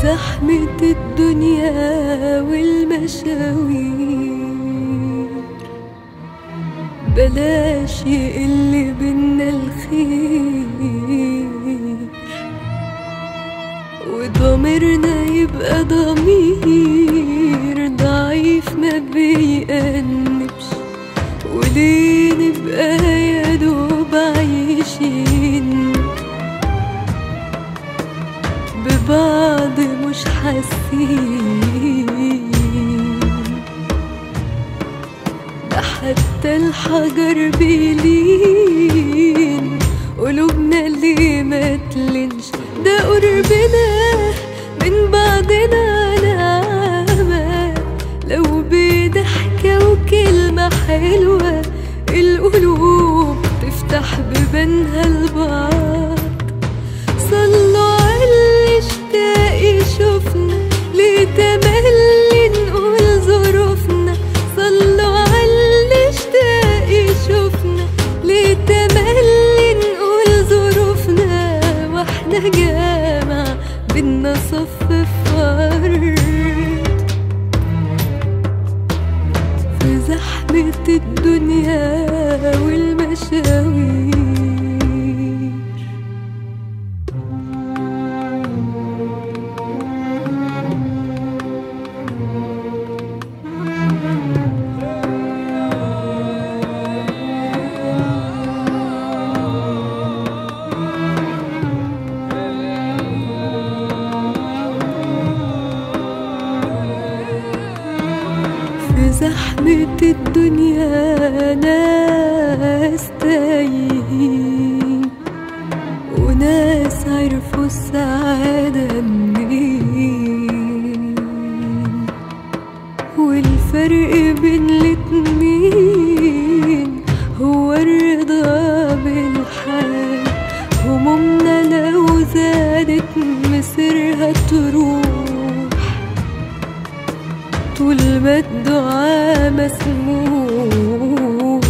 زحمة الدنيا والمشاوير بلاش يقل بينا الخير وضميرنا يبقى ضمير ضعيف ما بيأنبش وليه نبقى يا دوب عايشين ببعض مش حاسين ده حتى الحجر بيلين قلوبنا اللي ما تلنش ده قربنا من بعضنا نعمة لو بضحكة وكلمة حلوة القلوب تفتح ببنها لبعض صلوا على اللي اشتاق يشوفنا ليه تملي نقول ظروفنا صلوا على اللي اشتاق يشوفنا ليه تملي نقول ظروفنا واحنا جامع بينا صف فرد في زحمة الدنيا والمشاوير في زحمة الدنيا ناس تايهين وناس عرفوا السعادة منين والفرق بين الاتنين هو الرضا بالحال همومنا لو زادت مصيرها تروح طول ما الدعاء مسموح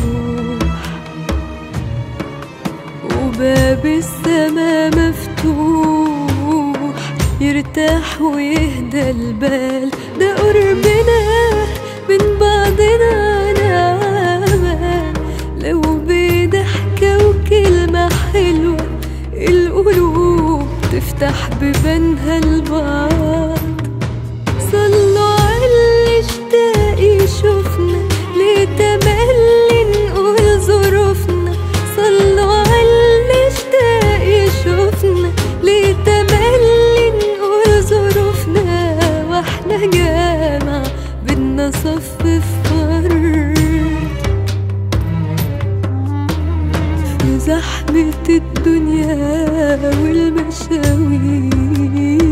وباب السما مفتوح يرتاح ويهدى البال ده قربنا من بعضنا نعمة لو بضحكة وكلمة حلوة القلوب تفتح ببنها لبعض صلوا على اللي اشتاق يشوفنا ليه تملي نقول ظروفنا صلوا على اللي اشتاق يشوفنا ليه تملي نقول ظروفنا واحنا جامع بينا صف فرد في زحمة الدنيا والمشاوير